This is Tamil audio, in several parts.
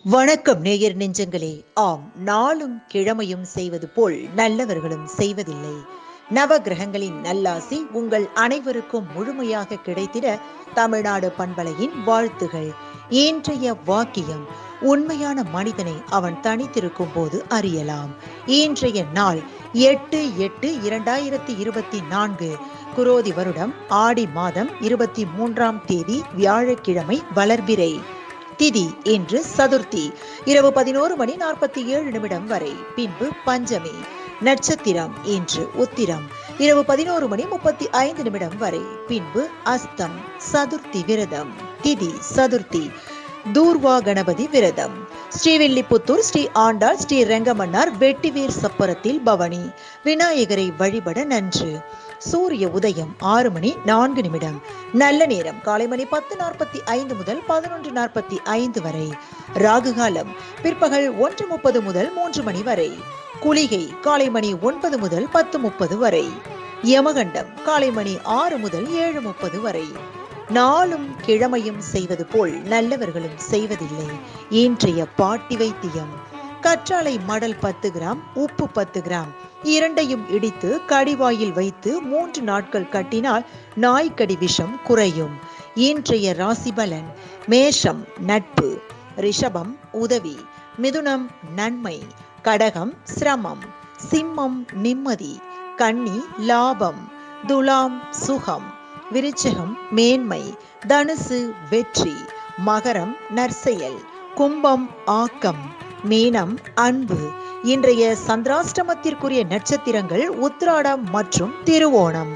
வணக்கம் நேயர் நெஞ்சங்களே ஆம் நாளும் கிழமையும் செய்வது போல் நல்லவர்களும் செய்வதில்லை நவகிரகங்களின் நல்லாசி உங்கள் அனைவருக்கும் முழுமையாக கிடைத்திட தமிழ்நாடு பண்பலையின் வாழ்த்துகள் இன்றைய வாக்கியம் உண்மையான மனிதனை அவன் தனித்திருக்கும் போது அறியலாம் இன்றைய நாள் எட்டு எட்டு இரண்டாயிரத்தி இருபத்தி நான்கு குரோதி வருடம் ஆடி மாதம் இருபத்தி மூன்றாம் தேதி வியாழக்கிழமை வளர்பிறை திதி இன்று சதுர்த்தி இரவு பதினோரு மணி நாற்பத்தி ஏழு நிமிடம் வரை பின்பு பஞ்சமி நட்சத்திரம் இன்று உத்திரம் இரவு பதினோரு மணி முப்பத்தி ஐந்து நிமிடம் வரை பின்பு அஸ்தம் சதுர்த்தி விரதம் திதி சதுர்த்தி தூர்வா கணபதி விரதம் ஸ்ரீவில்லிபுத்தூர் ஸ்ரீ ஆண்டாள் ஸ்ரீ ரெங்கமன்னார் வெட்டிவேர் சப்பரத்தில் பவனி விநாயகரை வழிபட நன்று சூரிய உதயம் ஆறு மணி நான்கு நிமிடம் நல்ல நேரம் காலை மணி பத்து நாற்பத்தி ஐந்து முதல் பதினொன்று நாற்பத்தி ஐந்து வரை ராகு காலம் பிற்பகல் ஒன்று முப்பது முதல் மூன்று மணி வரை குளிகை காலை மணி ஒன்பது முதல் பத்து முப்பது வரை யமகண்டம் காலை மணி ஆறு முதல் ஏழு முப்பது வரை நாளும் கிழமையும் செய்வது போல் நல்லவர்களும் செய்வதில்லை இன்றைய பாட்டி வைத்தியம் கற்றாழை மடல் பத்து கிராம் உப்பு பத்து கிராம் இரண்டையும் இடித்து கடிவாயில் வைத்து மூன்று நாட்கள் கட்டினால் நாய்க்கடி விஷம் குறையும் இன்றைய ராசி பலன் மேஷம் நட்பு ரிஷபம் உதவி மிதுனம் நன்மை கடகம் சிரமம் சிம்மம் நிம்மதி கன்னி லாபம் துலாம் சுகம் விருச்சகம் மேன்மை தனுசு வெற்றி மகரம் நற்செயல் கும்பம் ஆக்கம் மீனம் அன்பு இன்றைய சந்திராஷ்டமத்திற்குரிய நட்சத்திரங்கள் உத்திராடம் மற்றும் திருவோணம்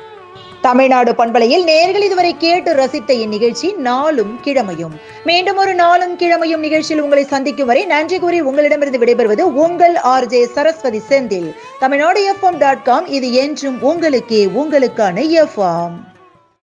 தமிழ்நாடு பண்பலையில் நேர்கள் இதுவரை கேட்டு ரசித்த இந்நிகழ்ச்சி நாளும் கிழமையும் மீண்டும் ஒரு நாளும் கிழமையும் நிகழ்ச்சியில் உங்களை சந்திக்கும் வரை நன்றி கூறி உங்களிடமிருந்து விடைபெறுவது உங்கள் R J Saraswathi Senthil Tamil Nadu FM dot com இது என்றும் உங்களுக்கே உங்களுக்கான எஃப்எம்